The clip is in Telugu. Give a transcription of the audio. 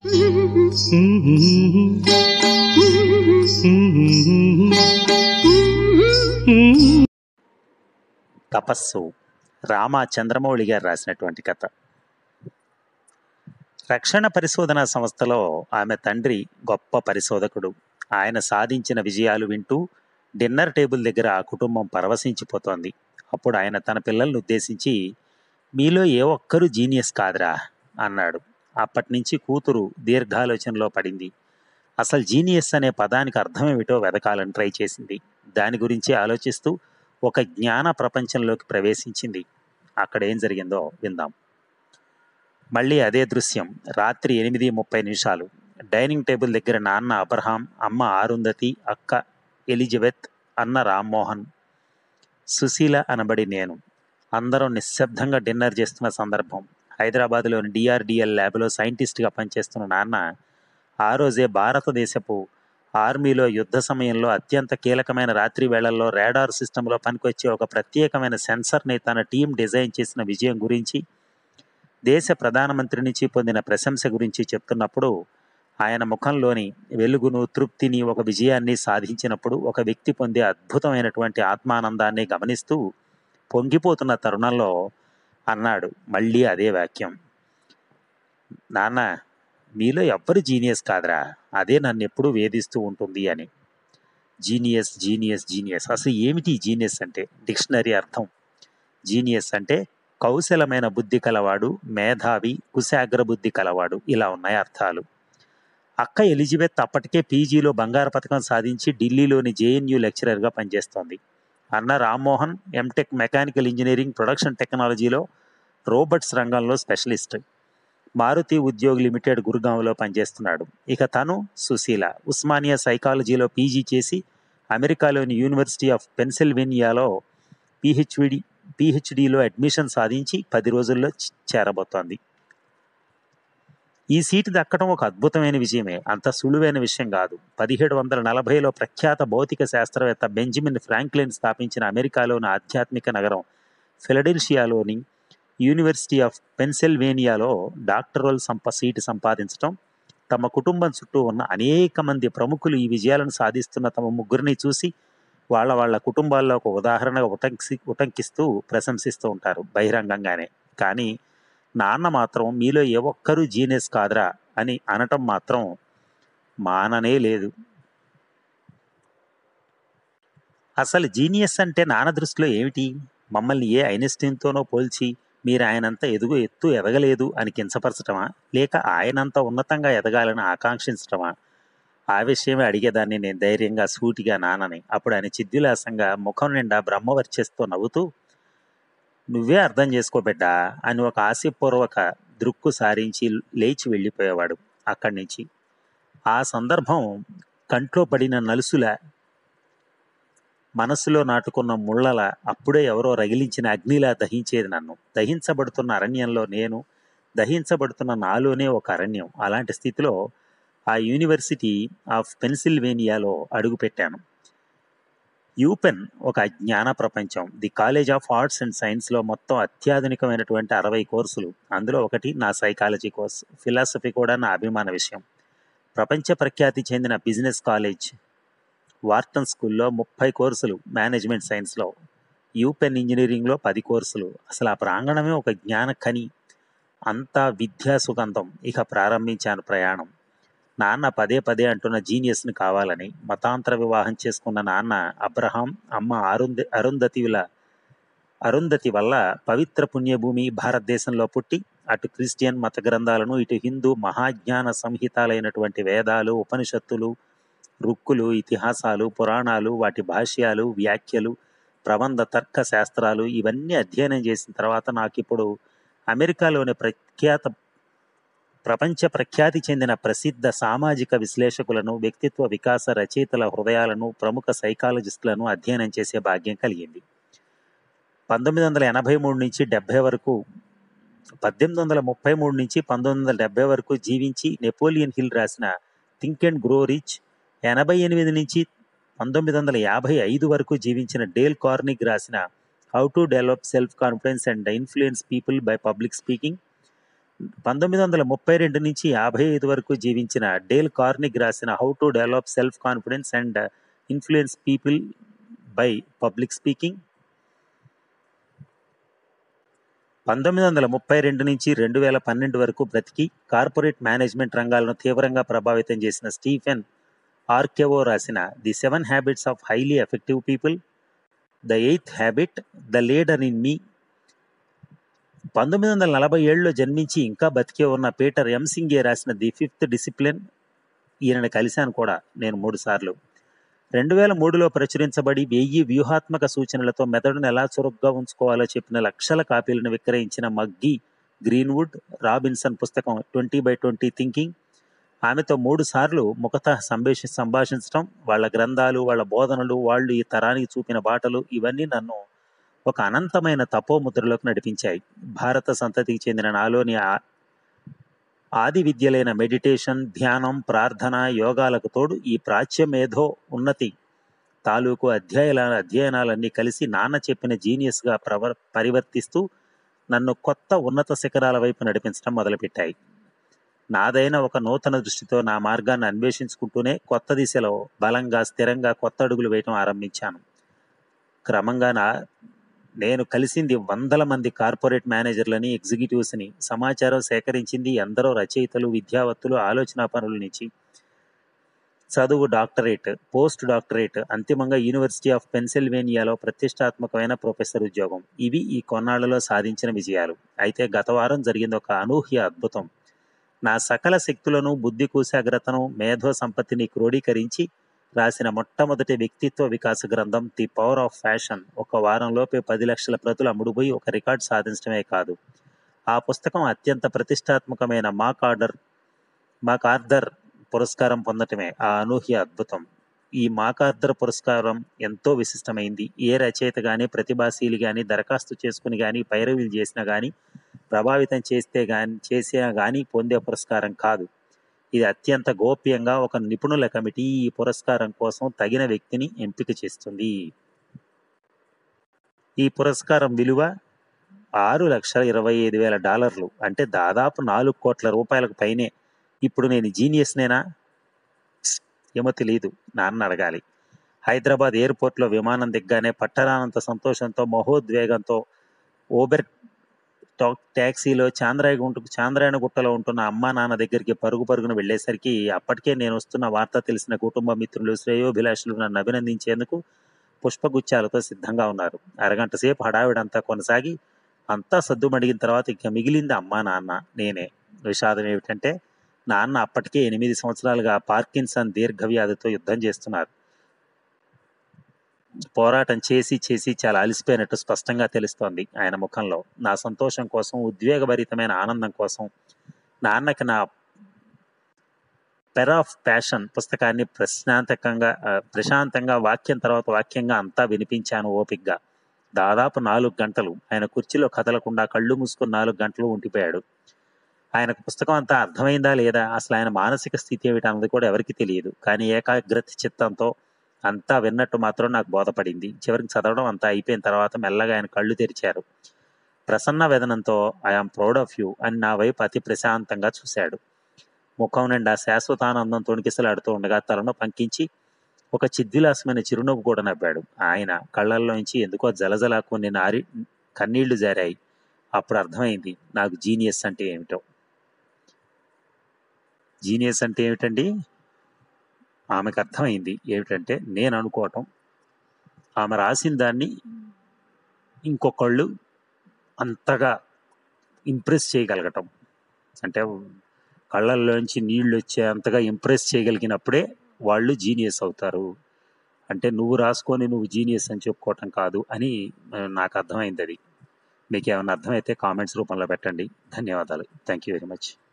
తపస్సు రామ చంద్రమౌళి గారు రాసినటువంటి కథ రక్షణ పరిశోధన సంస్థలో ఆమె తండ్రి గొప్ప పరిశోధకుడు ఆయన సాధించిన విజయాలు వింటూ డిన్నర్ టేబుల్ దగ్గర ఆ కుటుంబం పరవశించిపోతోంది అప్పుడు ఆయన తన పిల్లల్ని ఉద్దేశించి మీలో ఏ ఒక్కరూ జీనియస్ కాదురా అన్నాడు అప్పటి నుంచి కూతురు దీర్ఘాలోచనలో పడింది అసలు జీనియస్ అనే పదానికి అర్థమేమిటో వెదకాలని ట్రై చేసింది దాని గురించి ఆలోచిస్తూ ఒక జ్ఞాన ప్రపంచంలోకి ప్రవేశించింది అక్కడ ఏం జరిగిందో విందాం మళ్ళీ అదే దృశ్యం రాత్రి ఎనిమిది ముప్పై నిమిషాలు డైనింగ్ టేబుల్ దగ్గర నాన్న అబ్రహాం అమ్మ ఆరుంధతి అక్క ఎలిజబెత్ అన్న రామ్మోహన్ సుశీల అనబడి నేను అందరం నిశ్శబ్దంగా డిన్నర్ చేస్తున్న సందర్భం హైదరాబాద్లోని డిఆర్డిఎల్ ల్యాబ్లో సైంటిస్ట్గా పనిచేస్తున్న నాన్న ఆ రోజే భారతదేశపు ఆర్మీలో యుద్ధ సమయంలో అత్యంత కీలకమైన రాత్రి వేళల్లో రాడార్ సిస్టంలో పనికొచ్చే ఒక ప్రత్యేకమైన సెన్సర్ని తన టీం డిజైన్ చేసిన విజయం గురించి దేశ ప్రధానమంత్రి నుంచి పొందిన ప్రశంస గురించి చెప్తున్నప్పుడు ఆయన ముఖంలోని వెలుగును తృప్తిని ఒక విజయాన్ని సాధించినప్పుడు ఒక వ్యక్తి పొందే అద్భుతమైనటువంటి ఆత్మానందాన్ని గమనిస్తూ పొంగిపోతున్న తరుణంలో అన్నాడు మళ్ళీ అదే వాక్యం నాన్న మీలో ఎవ్వరు జీనియస్ కాదురా అదే నన్ను ఎప్పుడూ వేధిస్తూ ఉంటుంది అని జీనియస్ జీనియస్ జీనియస్ అసలు ఏమిటి జీనియస్ అంటే డిక్షనరీ అర్థం జీనియస్ అంటే కౌశలమైన బుద్ధి కలవాడు మేధావి కుశాగ్ర బుద్ధి కలవాడు ఇలా ఉన్నాయి అర్థాలు అక్క ఎలిజబెత్ అప్పటికే పీజీలో బంగారు పథకం సాధించి ఢిల్లీలోని జేఎన్యూ లెక్చరర్గా పనిచేస్తోంది అన్న Rammohan MTech mechanical engineering production టెక్నాలజీలో రోబోట్స్ రంగంలో స్పెషలిస్ట్ మారుతి ఉద్యోగ్ లిమిటెడ్ గురుగాంలో పనిచేస్తున్నాడు ఇక తను సుశీల ఉస్మానియా సైకాలజీలో పీజీ చేసి అమెరికాలోని యూనివర్సిటీ ఆఫ్ పెన్సిల్వేనియాలో పిహెచ్డి పిహెచ్డిలో అడ్మిషన్ సాధించి పది రోజుల్లో చ- చేరబోతోంది ఈ సీటు దక్కడం ఒక అద్భుతమైన విజయమే అంత సులువైన విషయం కాదు పదిహేడు వందల నలభైలో ప్రఖ్యాత భౌతిక శాస్త్రవేత్త బెంజమిన్ ఫ్రాంక్లిన్ స్థాపించిన అమెరికాలోని ఆధ్యాత్మిక నగరం ఫిలడెల్షియాలోని యూనివర్సిటీ ఆఫ్ పెన్సిల్వేనియాలో డాక్టరల్ సంప సీటు సంపాదించడం తమ కుటుంబం చుట్టూ ఉన్న అనేక మంది ప్రముఖులు ఈ విజయాలను సాధిస్తున్న తమ ముగ్గురిని చూసి వాళ్ళ వాళ్ళ కుటుంబాల్లో ఒక ఉదాహరణగా ఉటంకి ఉటంకిస్తూ ప్రశంసిస్తూ ఉంటారు బహిరంగంగానే కానీ నాన్న మాత్రం మీలో ఏ ఒక్కరూ జీనియస్ కాదురా అని అనటం మాత్రం మాననే లేదు అసలు జీనియస్ అంటే నాన్న దృష్టిలో ఏమిటి మమ్మల్ని ఏ ఐన్స్టీన్తోనో పోల్చి మీరు ఆయనంత ఎదుగు ఎత్తు ఎదగలేదు అని కించపరచటమా లేక ఆయనంత ఉన్నతంగా ఎదగాలని ఆకాంక్షించటమా ఆ విషయమే అడిగేదాన్ని నేను ధైర్యంగా సూటిగా నానని అప్పుడు ఆయన చిద్విలాసంగా ముఖం నిండా బ్రహ్మవర్చస్తో నవ్వుతూ నువ్వే అర్థం చేసుకో బిడ్డా అని ఒక ఆశపూర్వక దృక్కు సారించి లేచి వెళ్ళిపోయేవాడు అక్కడి నుంచి ఆ సందర్భం కంట్లో పడిన నలుసుల మనసులో నాటుకున్న ముళ్ళల అప్పుడే ఎవరో రగిలించిన అగ్నిలా దహించేది నన్ను దహించబడుతున్న అరణ్యంలో నేను దహించబడుతున్న నాలోనే ఒక అరణ్యం అలాంటి స్థితిలో ఆ యూనివర్సిటీ ఆఫ్ పెన్సిల్వేనియాలో అడుగుపెట్టాను యూపెన్ ఒక జ్ఞాన ప్రపంచం the college of arts and సైన్స్లో మొత్తం అత్యాధునికమైనటువంటి అరవై కోర్సులు అందులో ఒకటి నా సైకాలజీ కోర్స్ ఫిలాసఫీ కూడా నా అభిమాన విషయం ప్రపంచ ప్రఖ్యాతి చెందిన బిజినెస్ కాలేజ్ వార్టన్ స్కూల్లో ముప్పై కోర్సులు మేనేజ్మెంట్ సైన్స్లో యూపెన్ ఇంజనీరింగ్లో పది కోర్సులు అసలు ఆ ప్రాంగణమే ఒక జ్ఞాన ఖని అంతా విద్యా సుగంధం ఇక ప్రారంభించాను ప్రయాణం నాన్న పదే పదే అంటున్న జీనియస్ని కావాలని మతాంతర వివాహం చేసుకున్న నాన్న అబ్రహాం అమ్మ అరుంధ అరుంధతిల అరుంధతి వల్ల పవిత్ర పుణ్యభూమి భారతదేశంలో పుట్టి అటు క్రిస్టియన్ మత గ్రంథాలను ఇటు హిందూ మహాజ్ఞాన సంహితాలైనటువంటి వేదాలు ఉపనిషత్తులు రుక్కులు ఇతిహాసాలు పురాణాలు వాటి భాష్యాలు వ్యాఖ్యలు ప్రబంధ తర్క శాస్త్రాలు ఇవన్నీ అధ్యయనం చేసిన తర్వాత నాకు ఇప్పుడు అమెరికాలోని ప్రఖ్యాత ప్రపంచ ప్రఖ్యాతి చెందిన ప్రసిద్ధ సామాజిక విశ్లేషకులను వ్యక్తిత్వ వికాస రచయితల హృదయాలను ప్రముఖ సైకాలజిస్టులను అధ్యయనం చేసే భాగ్యం కలిగింది పంతొమ్మిది వందల ఎనభై మూడు నుంచి డెబ్బై వరకు పద్దెనిమిది వందల ముప్పై మూడు నుంచి పంతొమ్మిది వందల డెబ్బై వరకు జీవించి నెపోలియన్ హిల్ రాసిన థింక్ అండ్ గ్రో రిచ్ ఎనభై ఎనిమిది నుంచి పంతొమ్మిది వందల యాభై ఐదు వరకు జీవించిన డేల్ కార్నిక్ రాసిన how to develop self confidence and influence people by public speaking పంతొమ్మిది వందల ముప్పై రెండు నుంచి యాభై ఐదు వరకు జీవించిన డేల్ కార్నిగ్ రాసిన how to develop self confidence and influence people by public speaking పంతొమ్మిది వందల ముప్పై రెండు నుంచి రెండు వేల పన్నెండు వరకు బ్రతికి కార్పొరేట్ మేనేజ్మెంట్ రంగాలను తీవ్రంగా ప్రభావితం చేసిన స్టీఫెన్ ఆర్కెవో రాసిన the seven habits of highly effective people the eighth habit the leader in me పంతొమ్మిది వందల నలభై ఏడులో జన్మించి ఇంకా బతికే ఉన్న పీటర్ ఎంసింగే రాసిన ది ఫిఫ్త్ డిసిప్లిన్ ఈయనని కలిశాను కూడా నేను మూడు సార్లు రెండు వేల మూడులో ప్రచురించబడి వెయ్యి వ్యూహాత్మక సూచనలతో మెదడును ఎలా చురుగ్గా ఉంచుకోవాలో చెప్పిన లక్షల కాపీలను విక్రయించిన మగ్గి గ్రీన్వుడ్ రాబిన్సన్ పుస్తకం ట్వంటీ బై ట్వంటీ థింకింగ్ ఆమెతో మూడు సార్లు ముఖత సంభాషి సంభాషించడం వాళ్ళ గ్రంథాలు వాళ్ళ బోధనలు వాళ్ళు ఈ తరానికి చూపిన బాటలు ఇవన్నీ నన్ను ఒక అనంతమైన తపోముద్రలోకి నడిపించాయి భారత సంతతికి చెందిన నాలోని ఆ- ఆది విద్యలైన మెడిటేషన్ ధ్యానం ప్రార్థన యోగాలకు తోడు ఈ ప్రాచ్య మేధో ఉన్నతి తాలూకు అధ్యాయాల అధ్యయనాలన్నీ కలిసి నాన్న చెప్పిన జీనియస్గా ప్రవర్ పరివర్తిస్తూ నన్ను కొత్త ఉన్నత శిఖరాల వైపు నడిపించడం మొదలుపెట్టాయి నాదైన ఒక నూతన దృష్టితో నా మార్గాన్ని అన్వేషించుకుంటూనే కొత్త దిశలో బలంగా స్థిరంగా కొత్త అడుగులు వేయటం ఆరంభించాను క్రమంగా నా నేను కలిసింది వందల మంది కార్పొరేట్ మేనేజర్లని ఎగ్జిక్యూటివ్స్ని సమాచారం సేకరించింది ఎందరో రచయితలు విద్యావత్తులు ఆలోచన పనుల నుంచి చదువు డాక్టరేట్ పోస్ట్ డాక్టరేట్ అంతిమంగా యూనివర్సిటీ ఆఫ్ పెన్సిల్వేనియాలో ప్రతిష్టాత్మకమైన ప్రొఫెసర్ ఉద్యోగం ఇవి ఈ కొన్నాళ్లలో సాధించిన విజయాలు అయితే గత వారం జరిగింది ఒక అనూహ్య అద్భుతం నా సకల శక్తులను బుద్ధి కూశాగ్రతను మేధో సంపత్తిని క్రోడీకరించి రాసిన మొట్టమొదటి వ్యక్తిత్వ వికాస గ్రంథం ది పవర్ ఆఫ్ ఫ్యాషన్ ఒక వారంలోపే పది లక్షల ప్రతులు అమ్ముడుపోయి ఒక రికార్డు సాధించడమే కాదు ఆ పుస్తకం అత్యంత ప్రతిష్టాత్మకమైన మాక్ ఆర్డర్ మాక్ ఆర్థర్ పురస్కారం పొందటమే ఆ అనూహ్య అద్భుతం ఈ మాకార్దర్ పురస్కారం ఎంతో విశిష్టమైంది ఏ రచయిత కానీ ప్రతిభాశీలి కానీ దరఖాస్తు చేసుకుని కానీ పైరవీలు చేసినా కానీ ప్రభావితం చేస్తే కానీ చేసినా కానీ పొందే పురస్కారం కాదు ఇది అత్యంత గోప్యంగా ఒక నిపుణుల కమిటీ ఈ పురస్కారం కోసం తగిన వ్యక్తిని ఎంపిక చేస్తుంది ఈ పురస్కారం విలువ ఆరు లక్షల ఇరవై ఐదు వేల డాలర్లు అంటే దాదాపు నాలుగు కోట్ల రూపాయలకు పైనే ఇప్పుడు నేను జీనియస్నేనా ఏమో తెలియదు నాన్న అడగాలి హైదరాబాద్ ఎయిర్పోర్ట్లో విమానం దిగ్గానే పట్టరానంత సంతోషంతో మహోద్వేగంతో ఓబెర్ టా- ట్యాక్సీలో చాంద్రాయగుంట చాంద్రాయణ గుట్టలో ఉంటున్న అమ్మా నాన్న దగ్గరికి పరుగు పరుగున వెళ్ళేసరికి అప్పటికే నేను వస్తున్న వార్త తెలిసిన కుటుంబ మిత్రులు శ్రేయోభిలాషులు నన్ను అభినందించేందుకు పుష్పగుచ్చాలతో సిద్ధంగా ఉన్నారు అరగంట సేపు హడావిడంతా కొనసాగి అంతా సద్దుమడిగిన తర్వాత ఇక మిగిలింది అమ్మా నాన్న నేనే విషాదం ఏమిటంటే నాన్న అప్పటికే ఎనిమిది సంవత్సరాలుగా పార్కిన్సన్ దీర్ఘవ్యాధితో యుద్ధం చేస్తున్నారు పోరాటం చేసి చేసి చాలా అలసిపోయినట్టు స్పష్టంగా తెలుస్తోంది ఆయన ముఖంలో నా సంతోషం కోసం ఉద్వేగభరితమైన ఆనందం కోసం నాన్నకి నా పెర్ ఆఫ్ ప్యాషన్ పుస్తకాన్ని ప్రశాంతకంగా ఆ, ప్రశాంతంగా వాక్యం తర్వాత వాక్యంగా అంతా వినిపించాను ఓపిగ్గా దాదాపు నాలుగు గంటలు ఆయన కుర్చీలో కదలకుండా కళ్ళు మూసుకుని నాలుగు గంటలు ఉండిపోయాడు ఆయనకు పుస్తకం అంతా అర్థమైందా లేదా అసలు ఆయన మానసిక స్థితి ఏమిటి అన్నది కూడా ఎవరికి తెలియదు కానీ ఏకాగ్రత చిత్తంతో అంతా విన్నట్టు మాత్రం నాకు బోధపడింది చివరికి చదవడం అంతా అయిపోయిన తర్వాత మెల్లగా ఆయన కళ్ళు తెరిచారు ప్రసన్న వేదనంతో ఐఆమ్ ప్రౌడ్ ఆఫ్ యూ అని నా వైపు అతి ప్రశాంతంగా చూశాడు ముఖం నిండా శాశ్వతానందం తొణికిసలాడుతూ ఉండగా తలను పంకించి ఒక చిద్విలాసమైన చిరునవ్వు కూడా నవ్వాడు ఆయన కళ్ళల్లోంచి ఎందుకో జలజల కొన్ని నారి కన్నీళ్లు జారాయి అప్పుడు అర్థమైంది నాకు జీనియస్ అంటే ఏమిటో జీనియస్ అంటే ఏమిటండి ఆమెకు అర్థమైంది ఏమిటంటే నేను అనుకోవటం ఆమె రాసిన దాన్ని ఇంకొకళ్ళు అంతగా ఇంప్రెస్ చేయగలగటం అంటే కళ్ళల్లోంచి నీళ్ళు వచ్చే అంతగా ఇంప్రెస్ చేయగలిగినప్పుడే వాళ్ళు జీనియస్ అవుతారు అంటే నువ్వు రాసుకొని నువ్వు జీనియస్ అని చెప్పుకోవటం కాదు అని ఆ, నాకు అర్థమైంది అది మీకు ఏమైనా అర్థమైతే కామెంట్స్ రూపంలో పెట్టండి ధన్యవాదాలు థ్యాంక్ యూ వెరీ మచ్